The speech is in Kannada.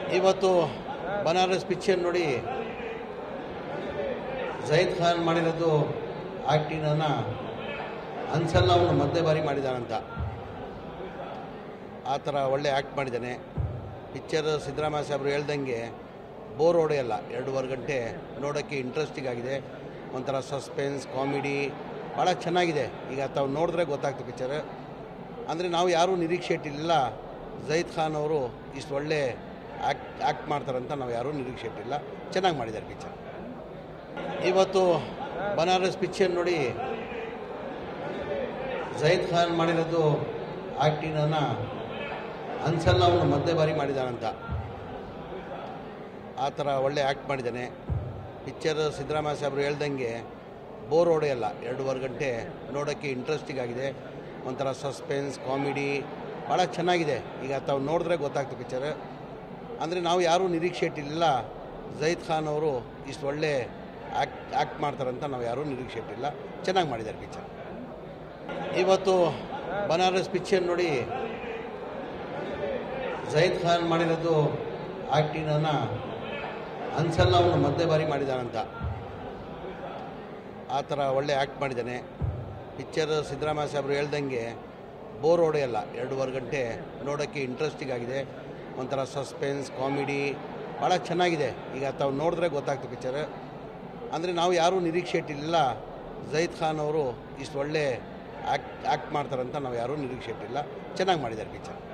ಇವತ್ತು ಬನಾರಸ್ ಪಿಕ್ಚರ್ ನೋಡಿ ಜೈದ್ ಖಾನ್ ಮಾಡಿರೋದು ಆ್ಯಕ್ಟಿಂಗನ್ನು ಅನ್ಸಲ್ಲ ಅವನು ಮಧ್ಯೆ ಬಾರಿ ಮಾಡಿದಾನಂತ ಆ ಥರ ಒಳ್ಳೆ ಆ್ಯಕ್ಟ್ ಮಾಡಿದ್ದಾನೆ ಪಿಕ್ಚರ್ ಸಿದ್ದರಾಮಯ್ಯ ಸಾಹೇಬರು ಹೇಳ್ದಂಗೆ ಬೋರ್ ಹೊಡೆಯಲ್ಲ ಎರಡೂವರೆ ಗಂಟೆ ನೋಡೋಕ್ಕೆ ಇಂಟ್ರೆಸ್ಟಿಂಗ್ ಆಗಿದೆ ಒಂಥರ ಸಸ್ಪೆನ್ಸ್ ಕಾಮಿಡಿ ಭಾಳ ಚೆನ್ನಾಗಿದೆ ಈಗ ತಾವು ನೋಡಿದ್ರೆ ಗೊತ್ತಾಗ್ತದೆ ಪಿಕ್ಚರ್ ಅಂದರೆ ನಾವು ಯಾರೂ ನಿರೀಕ್ಷೆ ಇಟ್ಟಿಲ್ಲ ಜೈದ್ ಖಾನ್ ಅವರು ಇಷ್ಟು ಒಳ್ಳೆ ಆ್ಯಕ್ಟ್ ಆ್ಯಕ್ಟ್ ಮಾಡ್ತಾರಂತ ನಾವು ಯಾರೂ ನಿರೀಕ್ಷೆ ಇಟ್ಟಿಲ್ಲ ಚೆನ್ನಾಗಿ ಮಾಡಿದ್ದಾರೆ ಪಿಕ್ಚರ್ ಇವತ್ತು ಬನಾರಸ್ ಪಿಕ್ಚರ್ ನೋಡಿ ಜೈದ್ ಖಾನ್ ಮಾಡಿರೋದು ಆ್ಯಕ್ಟಿಂಗನ್ನು ಅನ್ಸಲ್ಲ ಅವನು ಮಧ್ಯೆ ಬಾರಿ ಮಾಡಿದಾನಂತ ಆ ಥರ ಒಳ್ಳೆ ಆ್ಯಕ್ಟ್ ಮಾಡಿದ್ದಾನೆ ಪಿಕ್ಚರ್ ಸಿದ್ದರಾಮಯ್ಯ ಸಾಹೇಬರು ಹೇಳ್ದಂಗೆ ಬೋರ್ ಹೊಡೆಯಲ್ಲ ಎರಡೂವರೆ ಗಂಟೆ ನೋಡೋಕ್ಕೆ ಇಂಟ್ರೆಸ್ಟಿಂಗ್ ಆಗಿದೆ ಒಂಥರ ಸಸ್ಪೆನ್ಸ್ ಕಾಮಿಡಿ ಭಾಳ ಚೆನ್ನಾಗಿದೆ ಈಗ ತಾವು ನೋಡಿದ್ರೆ ಗೊತ್ತಾಗ್ತದೆ ಪಿಕ್ಚರ್ ಅಂದರೆ ನಾವು ಯಾರೂ ನಿರೀಕ್ಷೆ ಇಟ್ಟಿಲ್ಲ ಜೈದ್ ಖಾನ್ ಅವರು ಇಷ್ಟು ಒಳ್ಳೆ ಆ್ಯಕ್ಟ್ ಆ್ಯಕ್ಟ್ ಮಾಡ್ತಾರಂತ ನಾವು ಯಾರೂ ನಿರೀಕ್ಷೆ ಇಟ್ಟಿಲ್ಲ ಚೆನ್ನಾಗಿ ಮಾಡಿದ್ದಾರೆ ಪಿಕ್ಚರ್ ಇವತ್ತು ಬನಾರಸ್ ಪಿಕ್ಚರ್ ನೋಡಿ ಜೈದ್ ಖಾನ್ ಮಾಡಿರೋದು ಆ್ಯಕ್ಟಿಂಗನ್ನು ಅನ್ಸಲ್ಲ ಅವನು ಮಧ್ಯೆ ಬಾರಿ ಮಾಡಿದಾನಂತ ಆ ಥರ ಒಳ್ಳೆ ಆ್ಯಕ್ಟ್ ಮಾಡಿದ್ದಾನೆ ಪಿಕ್ಚರ್ ಸಿದ್ದರಾಮಯ್ಯ ಸಾಹೇಬರು ಹೇಳ್ದಂಗೆ ಬೋರ್ ಹೊಡೆಯಲ್ಲ ಎರಡೂವರೆ ಗಂಟೆ ನೋಡೋಕ್ಕೆ ಇಂಟ್ರೆಸ್ಟಿಂಗ್ ಆಗಿದೆ ಒಂಥರ ಸಸ್ಪೆನ್ಸ್ ಕಾಮಿಡಿ ಭಾಳ ಚೆನ್ನಾಗಿದೆ ಈಗ ತಾವು ನೋಡಿದ್ರೆ ಗೊತ್ತಾಗ್ತದೆ ಪಿಕ್ಚರ್ ಅಂದರೆ ನಾವು ಯಾರೂ ನಿರೀಕ್ಷೆ ಇಟ್ಟಿಲ್ಲ ಜೈದ್ ಖಾನ್ ಅವರು ಇಷ್ಟು ಒಳ್ಳೆ ಆ್ಯಕ್ಟ್ ಆ್ಯಕ್ಟ್ ಮಾಡ್ತಾರಂತ ನಾವು ಯಾರೂ ನಿರೀಕ್ಷೆ ಇಟ್ಟಿಲ್ಲ ಚೆನ್ನಾಗಿ ಮಾಡಿದ್ದಾರೆ ಪಿಕ್ಚರ್